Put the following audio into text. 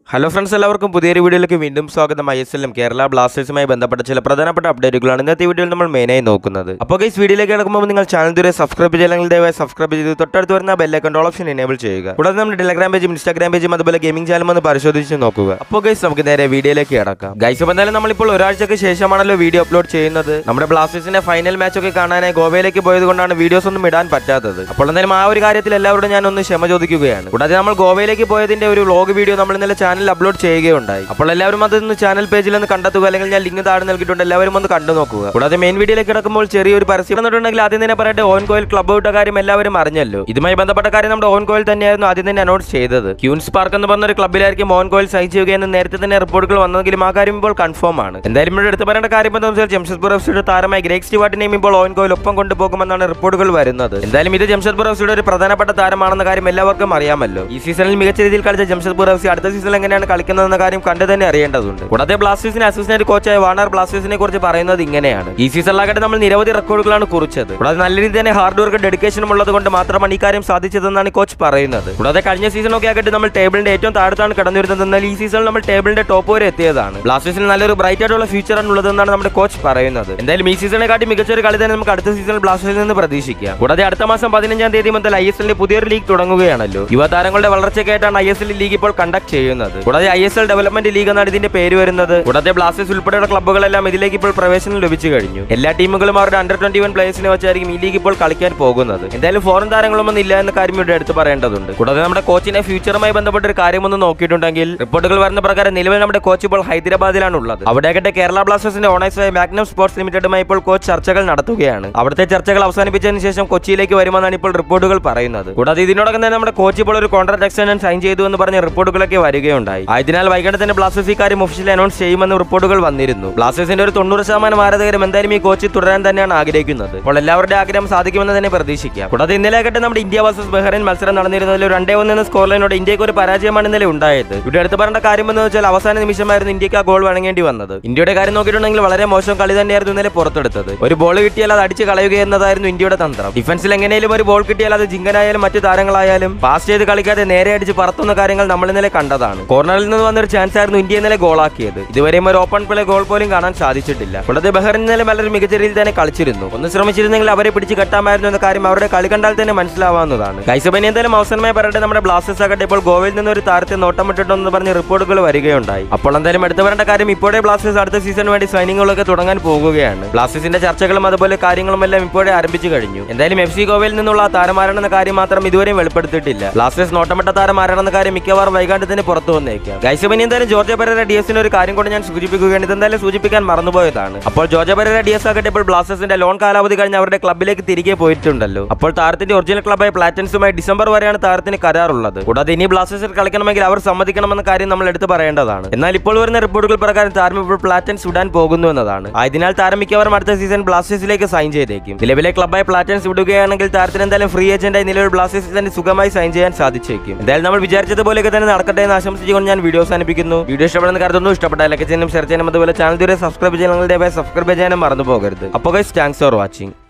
hello friends എല്ലാവർക്കും പുതിയൊരു വീഡിയോയിലേക്ക് വീണ്ടും സ്വാഗതം ഐ എസ് എല്ലും കേരള ബ്ലാസ്റ്റേഴ്സുമായി ബന്ധപ്പെട്ട ചില പ്രധാനപ്പെട്ട അപ്ഡേറ്റുകളാണ് ഇന്നത്തെ വീഡിയോയിൽ നമ്മൾ മെയിനായി നോക്കുന്നത് അപ്പോൾ ഗൈസ് വീഡിയോയിലേക്ക് കിടക്കുമ്പോൾ നിങ്ങൾ ചാനൽ ദൂരെ സബ്സ്ക്രൈബ് ചെയ്യണമെങ്കിൽ ദയവായി സബ്സ്ക്രൈബ് ചെയ്ത് തൊട്ടടുത്ത് വരുന്ന ബെല്ലൈക്കൺ ഓപ്ഷൻ എനേബിൾ ചെയ്യുക കൂടാതെ നമ്മുടെ ടെലഗ്രാം പേജും ഇൻസ്റ്റാഗ്രാം പേജും അതുപോലെ ഗെയിമിംഗ് ചാനലും ഒന്ന് പരിശോധിച്ച് നോക്കുക അപ്പോൾ ഗൈസ് നമുക്ക് നേരെ വീഡിയോയിലേക്ക് കിടക്കാം ഗൈസ് അപ്പോൾ എന്തായാലും നമ്മളിപ്പോൾ ഒരാഴ്ചക്ക് ശേഷമാണല്ലോ വീഡിയോ അപ്ലോഡ് ചെയ്യുന്നത് നമ്മുടെ ബ്ലാസ്റ്റേഴ്സിന്റെ ഫൈനൽ മാച്ച് ഒക്കെ കാണാനായി ഗോവയിലേക്ക് പോയത് കൊണ്ടാണ് വീഡിയോസ് ഒന്നും ഇടാൻ പറ്റാത്തത് അപ്പോൾ എന്തായാലും ആ ഒരു കാര്യത്തിൽ എല്ലാവരോടും ഞാൻ ഒന്ന് ക്ഷമ ചോദിക്കുകയാണ് കൂടാതെ നമ്മൾ ഗോവയിലേക്ക് പോയതിന്റെ ഒരു വ്ലോഗ് വീഡിയോ നമ്മൾ ഇന്നലെ ചാനലിൽ അപ്ലോഡ് ചെയ്യുകയുണ്ടായി അപ്പോൾ എല്ലാവരും അതൊന്ന് ചാനൽ പേജിൽ ഒന്ന് കണ്ടെത്തുക അല്ലെങ്കിൽ ഞാൻ ലിങ്ക് താഴെ നൽകിയിട്ടുണ്ട് എല്ലാവരും ഒന്ന് കണ്ടു നോക്കുക കൂടാതെ മെയിൻ വീഡിയോയിലേക്ക് കിടക്കുമ്പോൾ ചെറിയൊരു പരസ്യം എന്നിട്ടുണ്ടെങ്കിൽ ആദ്യം തന്നെ പറയട്ടെ ഓൺ കോയിൽ ക്ലബ് ഔട്ട കാര്യം എല്ലാവരും അറിഞ്ഞല്ലോ ഇതുമായി ബന്ധപ്പെട്ട കാര്യം നമ്മുടെ ഓൺ കോയിൽ തന്നെയായിരുന്നു ആദ്യം തന്നെ അനൗൺസ് ചെയ്തത് ക്യൂൻസ് പാർക്ക് എന്ന് പറഞ്ഞ ഒരു ക്ലബിലായിരിക്കും ഓൺ കോയിൽ സൈൻ ചെയ്യുകയെന്ന് നേരത്തെ തന്നെ റിപ്പോർട്ടുകൾ വന്നെങ്കിലും ആ കാര്യം ഇപ്പോൾ കൺഫേം ആണ് എന്തായാലും ഇവിടെ എടുത്ത് പറയേണ്ട കാര്യം എന്താണെന്ന് വെച്ചാൽ ജംഷഡ്പൂർ എഫ്സിയുടെ താരമായി ഗ്രേക്ക് സ്റ്റുവാർട്ടിനെയും ഇപ്പോൾ ഓൺ കോയിൽ ഒപ്പം കൊണ്ടുപോകുമെന്നാണ് റിപ്പോർട്ടുകൾ വരുന്നത് എന്തായാലും ഇത് ജംഷഡ്പൂർ എഫ്സിയുടെ ഒരു പ്രധാനപ്പെട്ട താരമാണെന്ന കാര്യം എല്ലാവർക്കും അറിയാമല്ലോ ഈ സീസണിൽ മികച്ച രീതിയിൽ കളിച്ച ജംഷഡ്പൂർ എഫ് സി അടുത്ത സീസണിൽ എങ്ങനെയാണ് കളിക്കുന്നതെന്ന കാര്യം കണ്ടു തന്നെ അറിയേണ്ടതുണ്ട് കൂടാതെ ബ്ലാസ്റ്റേഴ്സിന് അസിസ്റ്റന്റ് കോച്ചായ വാണർ ബ്ലാസ്റ്റേഴ്സിനെ കുറിച്ച് പറയുന്നത് ഇങ്ങനെയാണ് ഈ സീസണിലാകട്ടെ നമ്മൾ നിരവധി റെക്കോർഡുകളാണ് കുറിച്ചത് കൂടാതെ നല്ല രീതിയിൽ തന്നെ ഹാർഡ് വർക്ക് ഡെഡിക്കേഷനും ഉള്ളത് കൊണ്ട് മാത്രമാണ് ഈ കാര്യം സാധിച്ചതെന്നാണ് കോച്ച് പറയുന്നത് കൂടാതെ കഴിഞ്ഞ സീസണൊക്കെ ആകട്ടെ നമ്മൾ ടേബിളിന്റെ ഏറ്റവും താഴത്താണ് കടന്നിരുന്നത് എന്നാൽ ഈ സീസണിൽ നമ്മൾ ടേബിളിന്റെ ടോപ്പ് വരെ എത്തിയതാണ് ബ്ലാസ്റ്റേഴ്സിന് നല്ലൊരു ബ്രൈറ്റ് ആയിട്ടുള്ള ഫ്യൂച്ചറാണ് ഉള്ളതെന്നാണ് നമ്മുടെ കോച്ച് പറയുന്നത് എന്തായാലും ഈ സീസണെ കാട്ടി മികച്ച ഒരു കളി തന്നെ നമുക്ക് അടുത്ത സീസണിൽ ബ്ലാസ്റ്റേഴ്സിൽ നിന്ന് പ്രതീക്ഷിക്കാം കൂടാതെ അടുത്ത മാസം പതിനഞ്ചാം തീയതി മുതൽ ഐ എസ് എല്ലിന്റെ പുതിയൊരു ലീഗ് തുടങ്ങുകയാണല്ലോ യുവതാരങ്ങളുടെ വളർച്ചയ്ക്കായിട്ടാണ് ഐ എസ് എൽ ലീഗ് ഇപ്പോൾ കണ്ടക്ട് ചെയ്യുന്നത് കൂടാതെ I S L development league എന്നാണ് ഇതിന്റെ പേര് വരുന്നത് കൂടാതെ ബ്ലാസ്റ്റേഴ്സ് ഉൾപ്പെടെയുള്ള ക്ലബ്ബുകളെല്ലാം ഇതിലേക്ക് ഇപ്പോൾ പ്രവേശനം ലഭിച്ചു കഴിഞ്ഞു എല്ലാ ടീമുകളും അവരുടെ അണ്ടർ ട്വന്റി വൺ പ്ലേയേഴ്സിനെ വെച്ചായിരിക്കും ഈ ലീഗ് ഇപ്പോൾ കളിക്കാൻ പോകുന്നത് എന്തായാലും ഫോറിൻ താരങ്ങളൊന്നും ഇല്ല എന്ന കാര്യം ഇവിടെ എടുത്ത് പറയേണ്ടതുണ്ട് കൂടാതെ നമ്മുടെ കോച്ചിന്റെ ഫ്യൂച്ചറുമായി ബന്ധപ്പെട്ട ഒരു കാര്യമൊന്ന് നോക്കിയിട്ടുണ്ടെങ്കിൽ റിപ്പോർട്ടുകൾ വരുന്ന പ്രകാരം നിലവിൽ നമ്മുടെ കോച്ച് ഇപ്പോൾ ഹൈദരാബാദിലാണ് ഉള്ളത് അവിടെയാകട്ടെ കേരള ബ്ലാസ്റ്റേഴ്സിന്റെ ഓണേഴ്സായ മാഗ്നം സ്പോർട്സ് ലിമിറ്റഡുമായി ഇപ്പോൾ കോച്ച് ചർച്ചകൾ നടത്തുകയാണ് അവിടുത്തെ ചർച്ചകൾ അവസാനിപ്പിച്ചതിന് ശേഷം കൊച്ചിയിലേക്ക് വരുമെന്നാണ് ഇപ്പോൾ റിപ്പോർട്ടുകൾ പറയുന്നത് കൂടാതെ ഇതിനോടകം തന്നെ നമ്മുടെ കോച്ച് ഇപ്പോൾ ഒരു കോൺട്രാക്ട് എക്സ്റ്റൻഷൻ സൈൻ ചെയ്തു എന്ന് പറഞ്ഞ റിപ്പോർട്ടുകളൊക്കെ വരികയുണ്ടായി ആയതിനാൽ വൈകിട്ട് തന്നെ ബ്ലാസ്റ്റേഴ്സ് ഈ കാര്യം ഒഫീഷ്യലി അനൗൺസ് ചെയ്യുമെന്ന് റിപ്പോർട്ടുകൾ വന്നിരുന്നു ബ്ലാസ്റ്റേഴ്സിന്റെ ഒരു തൊണ്ണൂറ് ശതമാനം ആരാധകരും എന്തായാലും ഈ കോച്ച് തുടരാൻ തന്നെയാണ് ആഗ്രഹിക്കുന്നത് അപ്പോൾ എല്ലാവരുടെ ആഗ്രഹം സാധിക്കുമെന്ന് തന്നെ പ്രതീക്ഷിക്കാം കൂടാതെ ഇന്നലെ ആകട്ടെ നമ്മുടെ ഇന്ത്യ വേഴ്സസ് ബഹ്റൈൻ മത്സരം നടന്നിരുന്നതിൽ ഒരു രണ്ടേ ഒന്ന് എന്ന സ്കോർ ലൈനോട് ഇന്ത്യക്ക് ഒരു പരാജയമാണ് ഇന്നലെ ഉണ്ടായത് ഇവിടെ എടുത്ത് പറയേണ്ട കാര്യം എന്ന് വെച്ചാൽ അവസാന നിമിഷമായിരുന്നു ഇന്ത്യക്ക് ആ ഗോൾ വഴങ്ങേണ്ടി വന്നത് ഇന്ത്യയുടെ കാര്യം നോക്കിയിട്ടുണ്ടെങ്കിൽ വളരെ മോശം കളി തന്നെയായിരുന്നു ഇന്നലെ പുറത്തെടുത്തത് ഒരു ബോൾ കിട്ടിയാൽ അത് അടിച്ച് കളയുക എന്നതായിരുന്നു ഇന്ത്യയുടെ തന്ത്രം ഡിഫൻസിൽ എങ്ങനെയും ഒരു ബോൾ കിട്ടിയാൽ അത് ജിങ്കനായാലും മറ്റു താരങ്ങളായാലും പാസ് ചെയ്ത് കളിക്കാതെ നേരെ അടിച്ച് പറത്തുന്ന കാര്യങ്ങൾ നമ്മൾ ഇന്നലെ കണ്ടതാണ് കോർണറിൽ നിന്ന് വന്നൊരു ചാൻസ് ആയിരുന്നു ഇന്ത്യ ഇന്നലെ ഗോളാക്കിയത് ഇതുവരെയും ഒരു ഓപ്പൺ പ്ലേ ഗോൾ പോലും കാണാൻ സാധിച്ചിട്ടില്ല കൂടാതെ ബഹ്റിൻ ഇന്നലെ വളരെ മികച്ച രീതിയിൽ തന്നെ കളിച്ചിരുന്നു ഒന്ന് ശ്രമിച്ചിരുന്നെങ്കിൽ അവരെ പിടിച്ച് കെട്ടാമായിരുന്നു എന്ന കാര്യം അവരുടെ കളി കണ്ടാൽ തന്നെ മനസ്സിലാവാവുന്നതാണ് കൈസബനി എന്തായാലും അവസാനമായി പറയട്ടെ നമ്മുടെ ബ്ലാസ്റ്റേഴ്സ് ആകട്ടെ ഇപ്പോൾ ഗോവയിൽ നിന്ന് ഒരു താരത്തെ നോട്ടമിട്ടിട്ടുണ്ടെന്ന് പറഞ്ഞ് റിപ്പോർട്ടുകൾ വരികയുണ്ടായി അപ്പോൾ എന്തായാലും എടുത്തു വരേണ്ട കാര്യം ഇപ്പോഴേ ബ്ലാസ്റ്റേഴ്സ് അടുത്ത സീസണിന് വേണ്ടി സൈനിങ്ങുകളൊക്കെ തുടങ്ങാൻ പോകുകയാണ് ബ്ലാസ്റ്റേഴ്സിന്റെ ചർച്ചകളും അതുപോലെ കാര്യങ്ങളും എല്ലാം ഇപ്പോഴേ ആരംഭിച്ചു കഴിഞ്ഞു എന്തായാലും എഫ് സി ഗോവയിൽ നിന്നുള്ള ആ താരമാരാണെന്ന കാര്യം മാത്രം ഇതുവരെയും വെളിപ്പെടുത്തിയിട്ടില്ല ബ്ലാസ്റ്റേഴ്സ് നോട്ടമിട്ട താരമാരാണെന്ന കാര്യം മിക്കവാറും വൈകാണ്ട് തന്നെ പുറത്തു വന്നേക്കാം ഗൈസബനി എന്തായാലും ജോർജ പെരേര ഡി എസിന് ഒരു കാര്യം കൊണ്ട് ഞാൻ സൂചിപ്പിക്കുകയാണ് ഇതെന്തായാലും സൂചിപ്പിക്കാൻ മറന്നുപോയതാണ് അപ്പോൾ ജോർജ പെരേര ഡി എസ് ആകട്ടെ ഇപ്പോൾ ബ്ലാസ്റ്റേഴ്സിന്റെ ലോൺ കാലാവധി കഴിഞ്ഞ് അവരുടെ ക്ലബിലേക്ക് തിരികെ പോയിട്ടുണ്ടല്ലോ അപ്പോൾ താരത്തിന്റെ ഒറിജിനൽ ക്ലബായ പ്ലാറ്റൻസുമായി ഡിസംബർ വരെയാണ് താരത്തിന് കരാറുള്ളത് കൂടാതെ ഇനി ബ്ലാസ്റ്റേഴ്സിൽ കളിക്കണമെങ്കിൽ അവർ സമ്മതിക്കണമെന്ന കാര്യം നമ്മൾ എടുത്തു പറയേണ്ടതാണ് എന്നാൽ ഇപ്പോൾ വരുന്ന റിപ്പോർട്ടുകൾ പ്രകാരം താരം ഇപ്പോൾ പ്ലാറ്റൻസ് വിടാൻ പോകുന്നു എന്നതാണ് ആയതിനാൽ താരം മിക്കവാറും അടുത്ത സീസൺ ബ്ലാസ്റ്റേഴ്സിലേക്ക് സൈൻ ചെയ്തേക്കും നിലവിലെ ക്ലബായ പ്ലാറ്റൻസ് വിടുകയാണെങ്കിൽ താരത്തിന് എന്തായാലും ഫ്രീ ഏജന്റായി നിലവിൽ ബ്ലാസ്റ്റേഴ്സിൽ തന്നെ സുഖമായി സൈൻ ചെയ്യാൻ സാധിച്ചേക്കും എന്തായാലും നമ്മൾ വിചാരിച്ചതുപോലെയൊക്കെ തന്നെ നടക്കട്ടെ എന്ന് ആശംസിച്ചുകൊണ്ട് ഞാൻ വീഡിയോ അവസാനിപ്പിക്കുന്നു വീഡിയോ ഇഷ്ടപ്പെടുന്ന കരുതുന്നു ഇഷ്ടപ്പെട്ട ലൈക്ക് ചെയ്യാനും ഷെയർ ചെയ്യാനും അതുപോലെ ചാനൽ ഇതുവരെ സബ്സ്ക്രൈബ് ചെയ്യാൻ നിങ്ങളുടെ സബ്സ്ക്രൈബ് ചെയ്യാനും മറന്നു പോകരുത് അപ്പോൾ ഗൈസ് താങ്ക്സ് ഫോർ വാച്ചിങ്